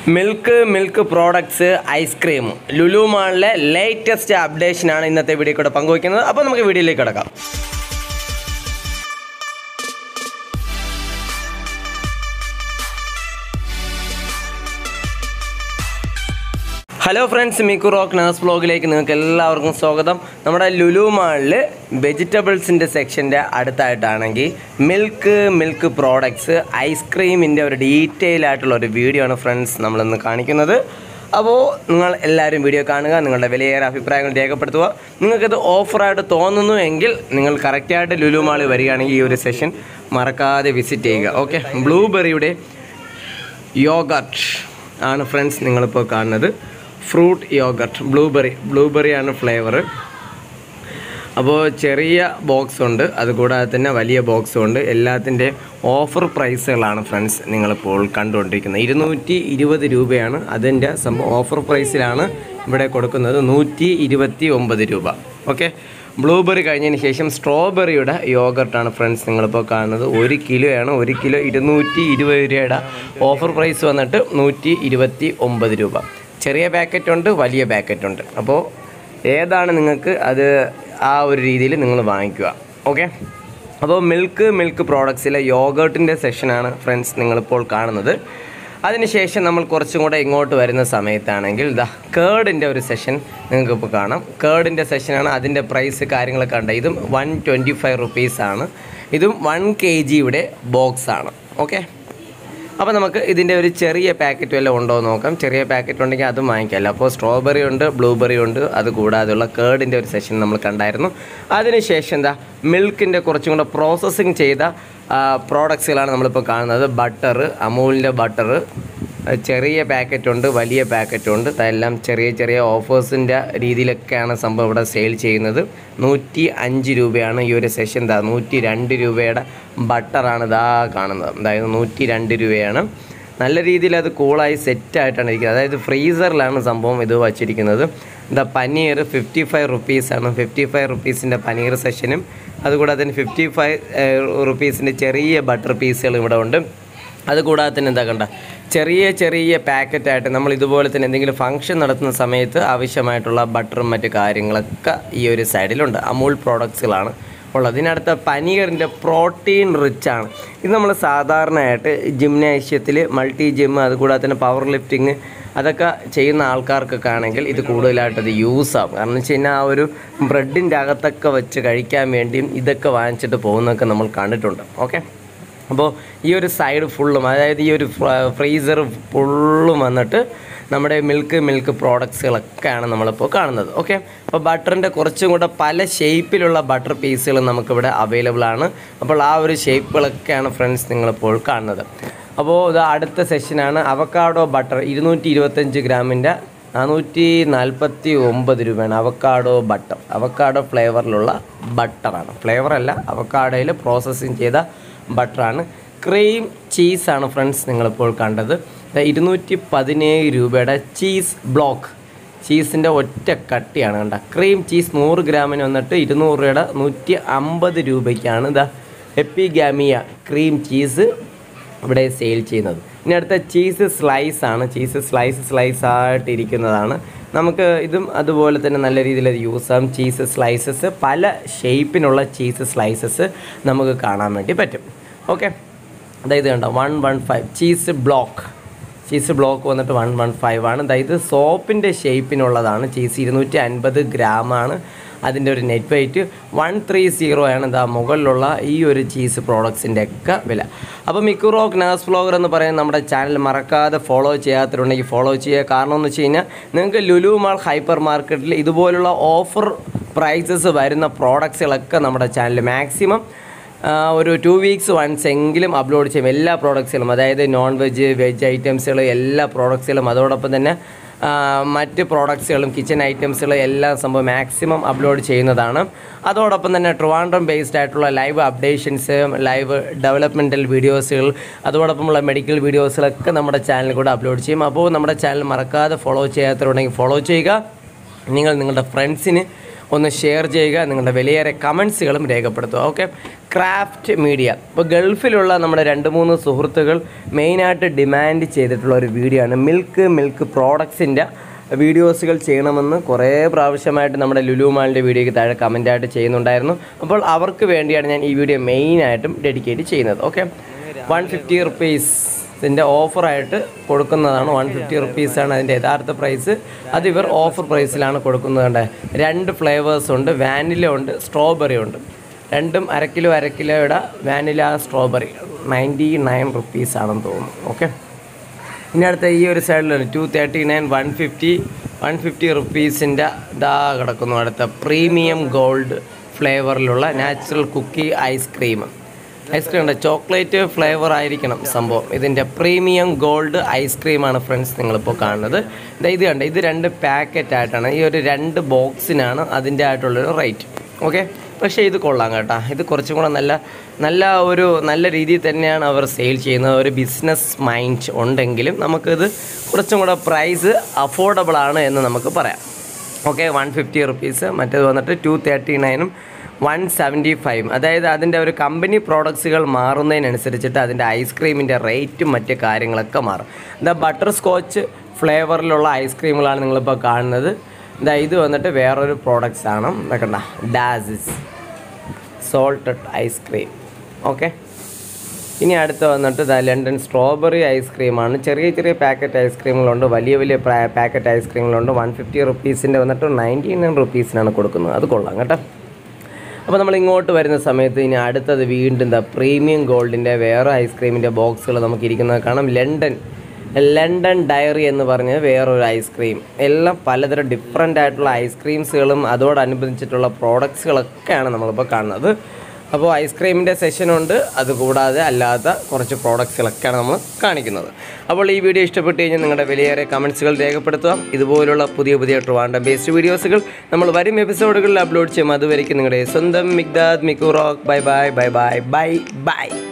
milk milk products ice cream Lulu മാളിലെ latest അപ്ഡേഷനാണ് ഇന്നത്തെ വീഡിയോ കൂടെ പങ്കുവയ്ക്കുന്നത് അപ്പോൾ നമുക്ക് വീഡിയോയിലേക്ക് കിടക്കാം ഹലോ ഫ്രണ്ട്സ് മിക്കു റോക്ക് നേഴ്സ് ബ്ലോഗിലേക്ക് നിങ്ങൾക്ക് എല്ലാവർക്കും സ്വാഗതം നമ്മുടെ ലുലു മാളിൽ വെജിറ്റബിൾസിൻ്റെ സെക്ഷൻ്റെ അടുത്തായിട്ടാണെങ്കിൽ മിൽക്ക് മിൽക്ക് പ്രോഡക്ട്സ് ഐസ്ക്രീമിൻ്റെ ഒരു ഡീറ്റെയിൽ ആയിട്ടുള്ള ഒരു വീഡിയോ ആണ് ഫ്രണ്ട്സ് നമ്മളിന്ന് കാണിക്കുന്നത് അപ്പോൾ നിങ്ങൾ എല്ലാവരും വീഡിയോ കാണുക നിങ്ങളുടെ വിലയേറെ അഭിപ്രായങ്ങൾ രേഖപ്പെടുത്തുക നിങ്ങൾക്കത് ഓഫറായിട്ട് തോന്നുന്നു എങ്കിൽ നിങ്ങൾ കറക്റ്റായിട്ട് ലുലു മാളിൽ വരികയാണെങ്കിൽ ഈ ഒരു സെഷൻ മറക്കാതെ വിസിറ്റ് ചെയ്യുക ഓക്കെ ബ്ലൂബെറിയുടെ യോഗട്ട് ആണ് ഫ്രണ്ട്സ് നിങ്ങളിപ്പോൾ കാണുന്നത് ഫ്രൂട്ട് യോഗട്ട് ബ്ലൂബെറി ബ്ലൂബെറിയാണ് ഫ്ലേവർ അപ്പോൾ ചെറിയ ബോക്സ് ഉണ്ട് അതുകൂടാതെ തന്നെ വലിയ ബോക്സും ഉണ്ട് എല്ലാത്തിൻ്റെ ഓഫർ പ്രൈസുകളാണ് ഫ്രണ്ട്സ് നിങ്ങളിപ്പോൾ കണ്ടുകൊണ്ടിരിക്കുന്നത് ഇരുന്നൂറ്റി ഇരുപത് രൂപയാണ് അതിൻ്റെ സംഭവം ഓഫർ പ്രൈസിലാണ് ഇവിടെ കൊടുക്കുന്നത് നൂറ്റി ഇരുപത്തി ഒമ്പത് രൂപ ഓക്കെ ബ്ലൂബെറി കഴിഞ്ഞതിന് ശേഷം സ്ട്രോബെറിയുടെ യോഗർട്ടാണ് ഫ്രണ്ട്സ് നിങ്ങളിപ്പോൾ കാണുന്നത് ഒരു കിലോയാണ് ഒരു കിലോ ഇരുന്നൂറ്റി ഇരുപത് രൂപയുടെ ഓഫർ പ്രൈസ് വന്നിട്ട് നൂറ്റി ഇരുപത്തി ഒമ്പത് രൂപ ചെറിയ പാക്കറ്റ് ഉണ്ട് വലിയ പാക്കറ്റ് ഉണ്ട് അപ്പോൾ ഏതാണ് നിങ്ങൾക്ക് അത് ആ ഒരു രീതിയിൽ നിങ്ങൾ വാങ്ങിക്കുക ഓക്കെ അപ്പോൾ മിൽക്ക് മിൽക്ക് പ്രോഡക്ട്സിലെ യോഗേർട്ടിൻ്റെ സെഷനാണ് ഫ്രണ്ട്സ് നിങ്ങളിപ്പോൾ കാണുന്നത് അതിനുശേഷം നമ്മൾ കുറച്ചും കൂടെ ഇങ്ങോട്ട് വരുന്ന സമയത്താണെങ്കിൽ ഇതാ കേർഡിൻ്റെ ഒരു സെഷൻ നിങ്ങൾക്ക് ഇപ്പോൾ കാണാം കേർഡിൻ്റെ സെഷനാണ് അതിൻ്റെ പ്രൈസ് കാര്യങ്ങളൊക്കെ ഉണ്ട് ഇതും വൺ ട്വൻറ്റി ഫൈവ് റുപ്പീസാണ് ഇതും വൺ കെ ജിയുടെ ബോക്സാണ് ഓക്കെ അപ്പോൾ നമുക്ക് ഇതിൻ്റെ ഒരു ചെറിയ പാക്കറ്റ് വല്ലതും ഉണ്ടോ എന്ന് നോക്കാം ചെറിയ പാക്കറ്റ് ഉണ്ടെങ്കിൽ അതും വാങ്ങിക്കാമല്ലോ അപ്പോൾ സ്ട്രോബെറി ഉണ്ട് ബ്ലൂബെറി ഉണ്ട് അത് കൂടാതെയുള്ള കേർഡിൻ്റെ ഒരു സെഷൻ നമ്മൾ കണ്ടായിരുന്നു അതിനുശേഷം എന്താ മിൽക്കിൻ്റെ കുറച്ചും കൂടെ പ്രോസസ്സിങ് ചെയ്ത പ്രോഡക്ട്സുകളാണ് നമ്മളിപ്പോൾ കാണുന്നത് ബട്ടർ അമൂലിൻ്റെ ബട്ടർ ചെറിയ പാക്കറ്റ് ഉണ്ട് വലിയ പാക്കറ്റ് ഉണ്ട് അതെല്ലാം ചെറിയ ചെറിയ ഓഫേഴ്സിൻ്റെ രീതിയിലൊക്കെയാണ് സംഭവം ഇവിടെ സെയിൽ ചെയ്യുന്നത് നൂറ്റി അഞ്ച് രൂപയാണ് ഈ ഒരു സെഷൻ ഇതാ നൂറ്റി രണ്ട് രൂപയുടെ ബട്ടറാണ് ഇതാ കാണുന്നത് അതായത് നൂറ്റി രണ്ട് രൂപയാണ് നല്ല രീതിയിൽ അത് കൂളായി സെറ്റായിട്ടാണ് ഇരിക്കുന്നത് അതായത് ഫ്രീസറിലാണ് സംഭവം ഇത് വച്ചിരിക്കുന്നത് എന്താ പനീർ ഫിഫ്റ്റി ഫൈവ് റുപ്പീസാണ് ഫിഫ്റ്റി ഫൈവ് റുപ്പീസിൻ്റെ പനീർ സെഷനും അതുകൂടാതെ തന്നെ ഫിഫ്റ്റി ഫൈവ് റുപ്പീസിൻ്റെ ചെറിയ ബട്ടർ പീസുകൾ ഇവിടെ ഉണ്ട് അതുകൂടാതെ തന്നെ എന്താ കണ്ട ചെറിയ ചെറിയ പാക്കറ്റായിട്ട് നമ്മൾ ഇതുപോലെ തന്നെ എന്തെങ്കിലും ഫംഗ്ഷൻ നടത്തുന്ന സമയത്ത് ആവശ്യമായിട്ടുള്ള ബട്ടറും മറ്റു കാര്യങ്ങളൊക്കെ ഈ ഒരു സൈഡിലുണ്ട് അമൂൾ പ്രോഡക്ട്സുകളാണ് ഉള്ളത് ഇതിനടുത്ത പനീറിൻ്റെ പ്രോട്ടീൻ റിച്ച് ആണ് ഇത് നമ്മൾ സാധാരണയായിട്ട് ജിംനേഷ്യത്തിൽ മൾട്ടി ജിം അതുകൂടാതെ തന്നെ പവർ ലിഫ്റ്റിങ് അതൊക്കെ ചെയ്യുന്ന ആൾക്കാർക്കൊക്കെ ആണെങ്കിൽ ഇത് കൂടുതലായിട്ട് അത് യൂസ് ആവും കാരണം എന്ന് വെച്ച് കഴിഞ്ഞാൽ ആ ഒരു ബ്രെഡിൻ്റെ അകത്തൊക്കെ വെച്ച് കഴിക്കാൻ വേണ്ടിയും ഇതൊക്കെ വാങ്ങിച്ചിട്ട് പോകുന്നതൊക്കെ നമ്മൾ കണ്ടിട്ടുണ്ട് ഓക്കെ അപ്പോൾ ഈ ഒരു സൈഡ് ഫുള്ളും അതായത് ഈ ഒരു ഫ്രീസർ ഫുള്ളും വന്നിട്ട് നമ്മുടെ മിൽക്ക് മിൽക്ക് പ്രോഡക്ട്സുകളൊക്കെയാണ് നമ്മളിപ്പോൾ കാണുന്നത് ഓക്കെ അപ്പോൾ ബട്ടറിൻ്റെ കുറച്ചും കൂടെ പല ഷേപ്പിലുള്ള ബട്ടർ പീസുകൾ നമുക്കിവിടെ അവൈലബിൾ ആണ് അപ്പോൾ ആ ഒരു ഷേപ്പുകളൊക്കെയാണ് ഫ്രണ്ട്സ് നിങ്ങളിപ്പോൾ കാണുന്നത് അപ്പോൾ ഇത് അടുത്ത സെഷനാണ് അവക്കാഡോ ബട്ടർ ഇരുന്നൂറ്റി ഇരുപത്തഞ്ച് ഗ്രാമിൻ്റെ നാനൂറ്റി നാൽപ്പത്തി ഒമ്പത് രൂപയാണ് അവക്കാഡോ ബട്ടർ അവക്കാഡോ ഫ്ലേവറിലുള്ള ബട്ടറാണ് ഫ്ലേവറല്ല അവക്കാഡോയിൽ പ്രോസസ്സിങ് ചെയ്ത ബട്ടറാണ് ക്രീം ചീസാണ് ഫ്രണ്ട്സ് നിങ്ങളിപ്പോൾ കണ്ടത് ഇരുന്നൂറ്റി പതിനേഴ് രൂപയുടെ ചീസ് ബ്ലോക്ക് ചീസിൻ്റെ ഒറ്റ കട്ടിയാണ് കണ്ട ക്രീം ചീസ് നൂറ് ഗ്രാമിന് വന്നിട്ട് ഇരുന്നൂറ് രൂപയുടെ നൂറ്റി അമ്പത് രൂപയ്ക്കാണ് ഇതാ എപ്പിഗാമിയ ക്രീം ചീസ് ഇവിടെ സെയിൽ ചെയ്യുന്നത് ഇനി അടുത്ത ചീസ് സ്ലൈസ് ആണ് ചീസ് സ്ലൈസ് സ്ലൈസ് ആയിട്ട് ഇരിക്കുന്നതാണ് നമുക്ക് ഇതും അതുപോലെ തന്നെ നല്ല രീതിയിൽ അത് യൂസ് ആകും ചീസ് സ്ലൈസസ് പല ഷേപ്പിനുള്ള ചീസ് സ്ലൈസസ് നമുക്ക് കാണാൻ വേണ്ടി പറ്റും ഓക്കെ അതായത് കണ്ടോ one one five cheese block cheese block വന്നിട്ട് വൺ വൺ ഫൈവ് ആണ് അതായത് സോപ്പിൻ്റെ ഷേപ്പിനുള്ളതാണ് ചീസ് ഇരുന്നൂറ്റി അൻപത് ഗ്രാമാണ് അതിൻ്റെ ഒരു net weight one three zero ആണ് ഇതാ മുകളിലുള്ള ഈ ഒരു ചീസ് പ്രോഡക്ട്സിൻ്റെ ഒക്കെ വില അപ്പോൾ മിക്കുറോക്ക് നേഴ്സ് ഫ്ലോഗർ എന്ന് പറയുന്ന നമ്മുടെ ചാനൽ മറക്കാതെ ഫോളോ ചെയ്യാത്തവരുണ്ടെങ്കിൽ ഫോളോ ചെയ്യുക കാരണം എന്ന് വെച്ച് കഴിഞ്ഞാൽ നിങ്ങൾക്ക് ലുലു മാൾ ഹൈപ്പർ മാർക്കറ്റിൽ ഇതുപോലുള്ള ഓഫർ പ്രൈസസ് വരുന്ന പ്രോഡക്ട്സുകളൊക്കെ നമ്മുടെ ചാനൽ മാക്സിമം ഒരു ടു വീക്സ് വൺസ് എങ്കിലും അപ്ലോഡ് ചെയ്യും എല്ലാ പ്രോഡക്ട്സുകളും അതായത് നോൺ വെജ് വെജ് ഐറ്റംസുകൾ എല്ലാ പ്രോഡക്ട്സുകളും അതോടൊപ്പം തന്നെ മറ്റ് പ്രോഡക്ട്സുകളും കിച്ചൺ ഐറ്റംസുകളും എല്ലാം സംഭവം മാക്സിമം അപ്ലോഡ് ചെയ്യുന്നതാണ് അതോടൊപ്പം തന്നെ ട്രിവാൻഡ്രം ബേസ്ഡ് ആയിട്ടുള്ള ലൈവ് അപ്ഡേഷൻസ് ലൈവ് ഡെവലപ്മെൻറ്റൽ വീഡിയോസുകൾ അതോടൊപ്പമുള്ള മെഡിക്കൽ വീഡിയോസുകളൊക്കെ നമ്മുടെ ചാനലിൽ കൂടെ അപ്ലോഡ് ചെയ്യും അപ്പോൾ നമ്മുടെ ചാനൽ മറക്കാതെ ഫോളോ ചെയ്യാത്തവരുണ്ടെങ്കിൽ ഫോളോ ചെയ്യുക നിങ്ങൾ നിങ്ങളുടെ ഫ്രണ്ട്സിന് ഒന്ന് ഷെയർ ചെയ്യുക നിങ്ങളുടെ വിലയേറെ കമൻസുകളും രേഖപ്പെടുത്തുക ഓക്കെ ക്രാഫ്റ്റ് മീഡിയ ഇപ്പോൾ ഗൾഫിലുള്ള നമ്മുടെ രണ്ട് മൂന്ന് സുഹൃത്തുക്കൾ മെയിനായിട്ട് ഡിമാൻഡ് ചെയ്തിട്ടുള്ള ഒരു വീഡിയോ ആണ് മിൽക്ക് മിൽക്ക് പ്രോഡക്ട്സിൻ്റെ വീഡിയോസുകൾ ചെയ്യണമെന്ന് കുറേ പ്രാവശ്യമായിട്ട് നമ്മുടെ ലുലു മാളിൻ്റെ വീഡിയോയ്ക്ക് താഴെ കമൻറ്റായിട്ട് ചെയ്യുന്നുണ്ടായിരുന്നു അപ്പോൾ അവർക്ക് വേണ്ടിയാണ് ഞാൻ ഈ വീഡിയോ മെയിനായിട്ടും ഡെഡിക്കേറ്റ് ചെയ്യുന്നത് ഓക്കെ വൺ ഫിഫ്റ്റി റുപ്പീസിൻ്റെ ഓഫറായിട്ട് കൊടുക്കുന്നതാണ് വൺ ഫിഫ്റ്റി റുപ്പീസാണ് അതിൻ്റെ യഥാർത്ഥ പ്രൈസ് അത് ഇവർ ഓഫർ പ്രൈസിലാണ് കൊടുക്കുന്നത് കണ്ടേ രണ്ട് ഫ്ലേവേഴ്സ് ഉണ്ട് വാനില ഉണ്ട് സ്ട്രോബെറി ഉണ്ട് രണ്ടും അര കിലോ അര കിലോയുടെ വാനില സ്ട്രോബെറി നയൻറ്റി നയൻ റുപ്പീസാണെന്ന് തോന്നുന്നു ഓക്കെ ഇനി അടുത്ത ഈ ഒരു സൈഡിലാണ് two thirty nine one fifty one fifty റുപ്പീസിൻ്റെ ഇതാ കിടക്കുന്നു അടുത്ത പ്രീമിയം ഗോൾഡ് ഫ്ലേവറിലുള്ള നാച്ചുറൽ കുക്കി ഐസ്ക്രീം ഐസ്ക്രീം ഉണ്ട് ചോക്ലേറ്റ് ഫ്ലേവർ ആയിരിക്കണം സംഭവം ഇതിൻ്റെ പ്രീമിയം ഗോൾഡ് ഐസ്ക്രീമാണ് ഫ്രണ്ട്സ് നിങ്ങളിപ്പോൾ കാണുന്നത് ദാ ഇത് കണ്ട ഇത് രണ്ട് പാക്കറ്റ് ആയിട്ടാണ് ഈ ഒരു രണ്ട് ബോക്സിനാണ് അതിൻ്റെ ആയിട്ടുള്ളൊരു റേറ്റ് ഓക്കെ പക്ഷേ ഇത് കൊള്ളാം കേട്ടോ ഇത് കുറച്ചും കൂടെ നല്ല നല്ല ഒരു നല്ല രീതിയിൽ തന്നെയാണ് അവർ സെയിൽ ചെയ്യുന്നത് ഒരു ബിസിനസ് മൈൻഡ് ഉണ്ടെങ്കിലും നമുക്കിത് കുറച്ചും കൂടെ പ്രൈസ് അഫോർഡബിൾ ആണ് എന്ന് നമുക്ക് പറയാം ഓക്കെ വൺ ഫിഫ്റ്റി റുപ്പീസ് മറ്റേത് വന്നിട്ട് ടു തേർട്ടി നയനും വൺ സെവൻറ്റി ഫൈവ് അതായത് അതിൻ്റെ ഒരു കമ്പനി പ്രോഡക്ട്സുകൾ മാറുന്നതിനനുസരിച്ചിട്ട് അതിൻ്റെ ഐസ്ക്രീമിൻ്റെ റേറ്റും മറ്റ് കാര്യങ്ങളൊക്കെ മാറും ദ ബട്ടർ സ്കോച്ച് ഫ്ലേവറിലുള്ള ഐസ്ക്രീമുകളാണ് നിങ്ങളിപ്പോൾ കാണുന്നത് ഇതാ ഇത് വന്നിട്ട് വേറൊരു പ്രോഡക്റ്റ്സ് ആണ് ഇതൊക്കെണ്ട ഡാസിസ് സോൾട്ടഡ് ഐസ്ക്രീം ഓക്കെ ഇനി അടുത്ത് വന്നിട്ട് ദാ ലണ്ടൻ സ്ട്രോബെറി ഐസ്ക്രീമാണ് ചെറിയ ചെറിയ പാക്കറ്റ് ഐസ്ക്രീമുകളുണ്ട് വലിയ വലിയ പാക്കറ്റ് ഐസ്ക്രീമുകളുണ്ട് വൺ ഫിഫ്റ്റി റുപ്പീസിൻ്റെ വന്നിട്ട് നയൻറ്റി നയൻ റുപ്പീസിനാണ് കൊടുക്കുന്നത് അത് കൊള്ളാം കേട്ടോ അപ്പോൾ നമ്മൾ ഇങ്ങോട്ട് വരുന്ന സമയത്ത് ഇനി അടുത്തത് വീണ്ടും എന്താ പ്രീമിയം ഗോൾഡിൻ്റെ വേറെ ഐസ്ക്രീമിൻ്റെ ബോക്സുകൾ നമുക്ക് ഇരിക്കുന്നത് കാണാം ലണ്ടൻ ലണ്ടൻ ഡയറി എന്ന് പറഞ്ഞ വേറൊരു ഐസ്ക്രീം എല്ലാം പലതരം ഡിഫറെൻ്റ് ആയിട്ടുള്ള ഐസ്ക്രീംസുകളും അതോടനുബന്ധിച്ചിട്ടുള്ള പ്രോഡക്ട്സുകളൊക്കെയാണ് നമ്മളിപ്പോൾ കാണുന്നത് അപ്പോൾ ഐസ്ക്രീമിൻ്റെ സെഷനുണ്ട് അതുകൂടാതെ അല്ലാത്ത കുറച്ച് പ്രോഡക്ട്സുകളൊക്കെയാണ് നമ്മൾ കാണിക്കുന്നത് അപ്പോൾ ഈ വീഡിയോ ഇഷ്ടപ്പെട്ട് കഴിഞ്ഞാൽ നിങ്ങളുടെ വിലയേറെ കമൻസുകൾ രേഖപ്പെടുത്തുക ഇതുപോലുള്ള പുതിയ പുതിയ ട്രിവാൻഡം ബേസ്ഡ് വീഡിയോസുകൾ നമ്മൾ വരും എപ്പിസോഡുകളിൽ അപ്ലോഡ് ചെയ്യും അതുവരെയ്ക്കും നിങ്ങളുടെ സ്വന്തം Migdad Mikku rock bye bye bye bye bye by